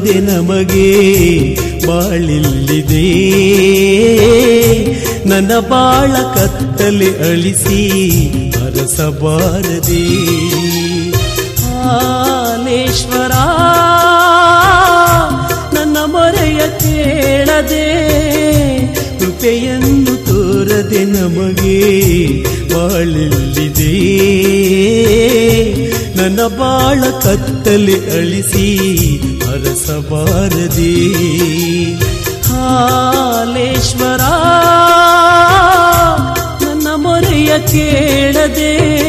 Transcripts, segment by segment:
ತೋರದೆ ನಮಗೆ ಬಾಳಿಲ್ಲಿದೆ ನನ್ನ ಬಾಳ ಕತ್ತಲೆ ಅಳಿಸಿ ಅರಸಬಾರದೆ ಹಾಲೇಶ್ವರ ನನ್ನ ಮೊರೆಯ ಕೇಳದೆ ಕೃಪೆಯನ್ನು ತೋರದೆ ನಮಗೆ ಬಾಳಿಲ್ಲಿದೆ ನನ್ನ ಬಾಳ ಕತ್ತಲೆ ಅಳಿಸಿ ಅರಸಬಾರದೆ ಹಾಲೇಶ್ವರ ನನ್ನ ಮೊರೆಯ ಕೇಳದೆ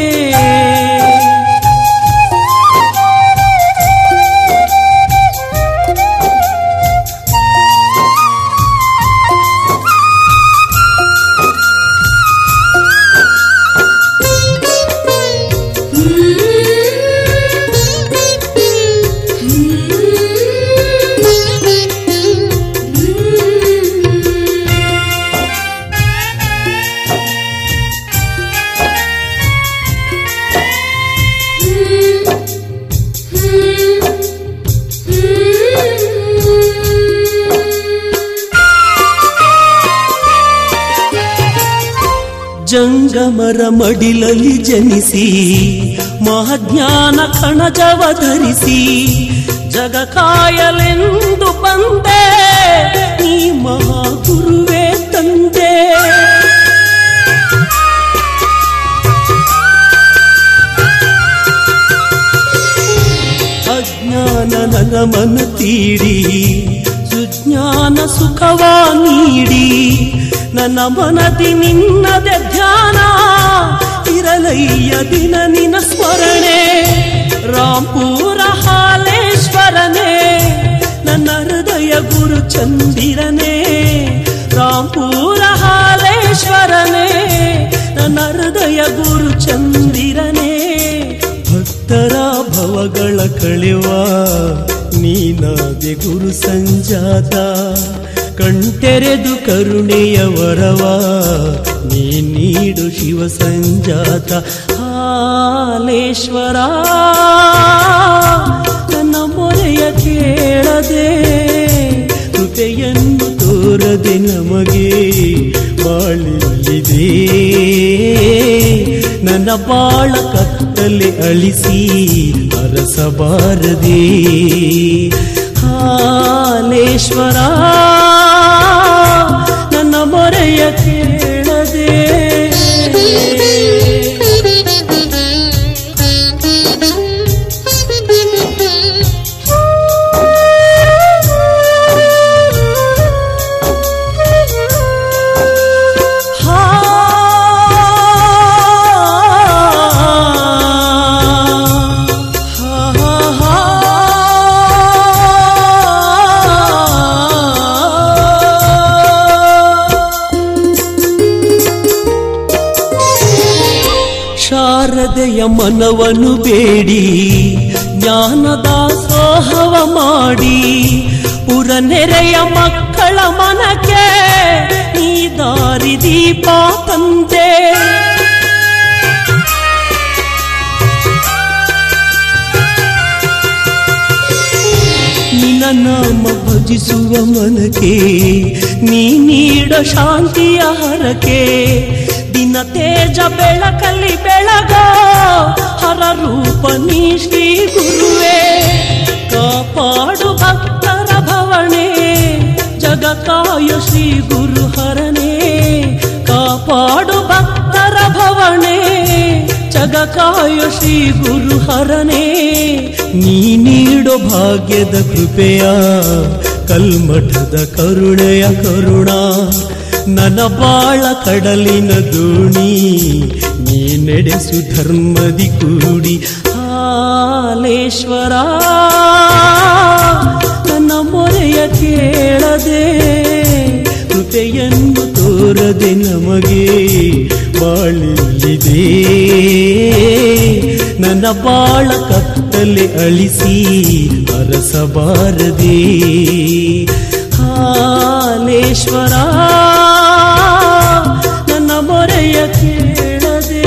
ಜಂಗಮರ ಮಡಿಲಲ್ಲಿ ಜನಿಸಿ ಮಹಾಜ್ಞಾನ ಕಣಜವ ಧರಿಸಿ ಜಗ ಕಾಯಲೆಂದು ಬಂದೆ ನೀ ಮಹಾಗುರುವೇ ತಂದೆ ಅಜ್ಞಾನ ನನ್ನ ಮನ ತೀಡಿ ಸುಜ್ಞಾನ ಸುಖವ ನೀಡಿ ನನ್ನ ಮನದಿ ನಿನ್ನದೆ ಧ್ಯಾನ ಇರಲಯ್ಯ ದಿನ ನಿನ ಸ್ಮರಣೆ ರಾಂಪೂರ ಹಾಲೇಶ್ವರನೇ ನನ್ನ ಹೃದಯ ಗುರು ಚಂದಿರನೇ ರಾಂಪೂರ ಹಾಲೇಶ್ವರನೇ ನನ್ನ ಹೃದಯ ಗುರು ಚಂದಿರನೇ ಭಕ್ತರ ಭವಗಳ ಕಳೆವ ನೀನಾದೆ ಗುರು ಸಂಜಾತ ಕಣ್ತೆರೆದು ಕರುಣೆಯ ವರವ ನೀ ನೀಡು ಶಿವ ಸಂಜಾತ ಹಾಲೇಶ್ವರ ನನ್ನ ಮೊರೆಯ ಕೇಳದೆ ಕೃಪೆಯನ್ನು ತೋರದೆ ನಮಗೆ ಬಾಳಿಲ್ಲಿದೆ ನನ್ನ ಬಾಳ ಕತ್ತಲೆ ಅಳಿಸಿ ಅರಸಬಾರದೆ ಹಾಲೇಶ್ವರ ನನ್ನ ಮೊರೆಯ ಕೇಳದೆ ಹಾ ಹಾ ಹಾ ಶಾರದೆಯ ಮನವನ್ನು ಬೇಡಿ ಜ್ಞಾನದ ಸೋಹವ ಮಾಡಿ ಪುರ ನೆರೆಯ ಮಕ್ಕಳ ಮನಕ್ಕೆ ನೀ ದಾರಿ ದೀಪ ತಂದೆ ನಿನ್ನ ನಾಮ ಭಜಿಸುವ ಮನಕ್ಕೆ ನೀ ನೀಡ ಶಾಂತಿಯ ಹರಕೆ ದಿನ ತೇಜ ಬೆಳಕಲ್ಲಿ ಬೆಳಗ ಹರ ರೂಪ ನೀ ಶ್ರೀ ಗುರುವೇ ಕಾಪಾಡು ಭಕ್ತರ ಭವಣೆ ಜಗ ಕಾಯ ಶ್ರೀ ಗುರು ಹರನೇ ಕಾಪಾಡು ಭಕ್ತರ ಭವಣೆ ಜಗ ಕಾಯ ಶ್ರೀ ಗುರು ಹರನೇ ನೀ ನೀಡೋ ಭಾಗ್ಯದ ಕೃಪೆಯ ಕಲ್ಮಠದ ಕರುಣೆಯ ಕರುಣ ನನ್ನ ಬಾಳ ಕಡಲಿನ ದೋಣಿ ನೀ ನಡೆಸು ಧರ್ಮದಿ ಕೂಡಿ ಹಾಲೇಶ್ವರ ನನ್ನ ಮೊರೆಯ ಕೇಳದೆ ಕೃಪೆಯನ್ನು ತೋರದೆ ನಮಗೆ ಬಾಳಿಲ್ಲಿದೆ ನನ್ನ ಬಾಳ ಕತ್ತಲೆ ಅಳಿಸಿ ಅರಸಬಾರದೆ ಹಾಲೇಶ್ವರ ನನ್ನ ಮೊರೆಯ ಕೇಳದೆ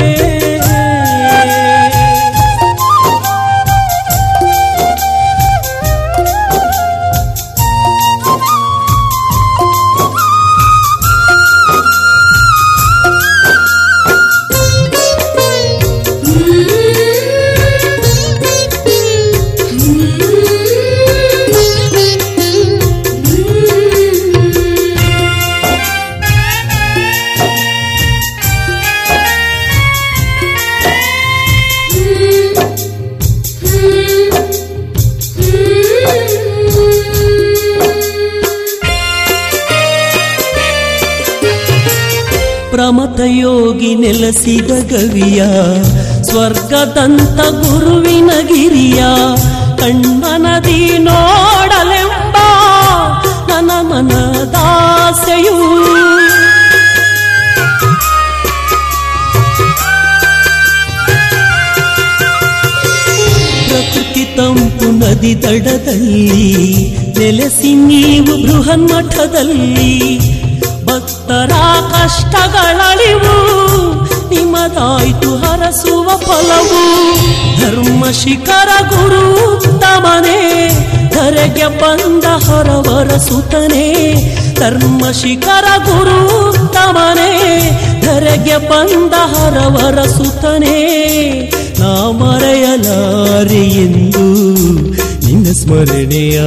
ಪ್ರಮತ ಯೋಗಿ ನೆಲೆಸಿದ ಗವಿಯ ಸ್ವರ್ಗದಂತ ಗುರುವಿನ ಗಿರಿಯ ಕಣ್ಮನದಿ ನೋಡಲೆಂಬ ನನ್ನ ಮನದಾಸೆಯು ಪ್ರಕೃತಿ ತಂಪು ನದಿ ದಡದಲ್ಲಿ ನೆಲೆಸಿ ನೀವು ಬೃಹನ್ಮಠದಲ್ಲಿ ಭಕ್ತರ ಕಷ್ಟಗಳಳಿವು ನಿಮ್ಮದಾಯ್ತು ಹರಸುವ ಫಲವು ಧರ್ಮ ಶಿಖರ ಗುರು ಉತ್ತಮನೇ ಧರೆಗೆ ಬಂದ ಹೊರವರ ಸುತನೇ ಧರ್ಮ ಶಿಖರ ಗುರು ಉತ್ತಮನೇ ಧರೆಗೆ ಬಂದ ಹರವರ ಸುತನೇ ನಾ ಮರೆಯಲಾರೆ ಎಂದು ನಿನ್ನ ಸ್ಮರಣೆಯ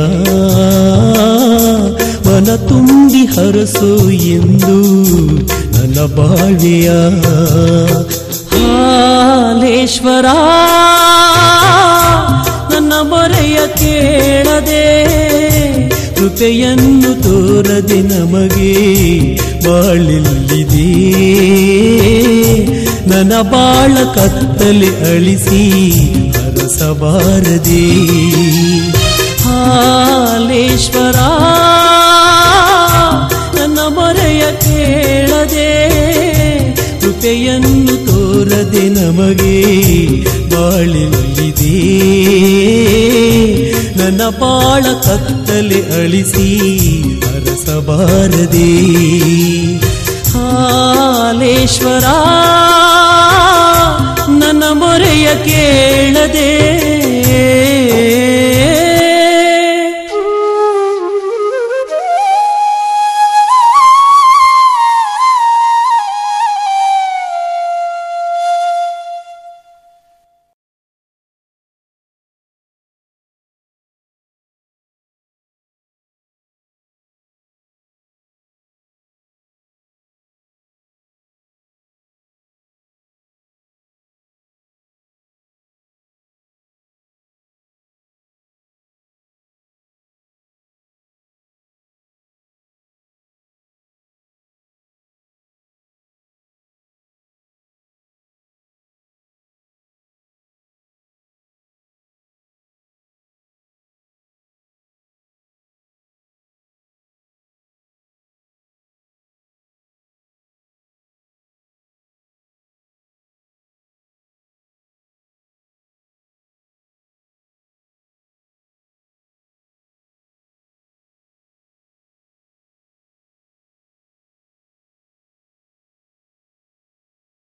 ಮನ ತುಂಬಿ ಹರಸು ಎಂದು ನನ್ನ ಬಾಳ್ವೆಯ ಹಾಲೇಶ್ವರ ನನ್ನ ಮೊರೆಯ ಕೇಳದೆ ಕೃಪೆಯನ್ನು ತೋರದೆ ನಮಗೆ ಬಾಳಿಲ್ಲಿದೆ ನನ್ನ ಬಾಳ ಕತ್ತಲೆ ಅಳಿಸಿ ಹರಸಬಾರದೆ ಹಾಲೇಶ್ವರ ನನ್ನ ಮೊರೆಯ ಕೇಳದೆ ಕೃಪೆಯನ್ನು ತೋರದೆ ನಮಗೆ ಬಾಳಿಲ್ಲಿದೆ ನನ್ನ ಬಾಳ ಕತ್ತಲೆ ಅಳಿಸಿ ಹರಸಬಾರದೆ ಹಾಲೇಶ್ವರ ನನ್ನ ಮೊರೆಯ ಕೇಳದೆ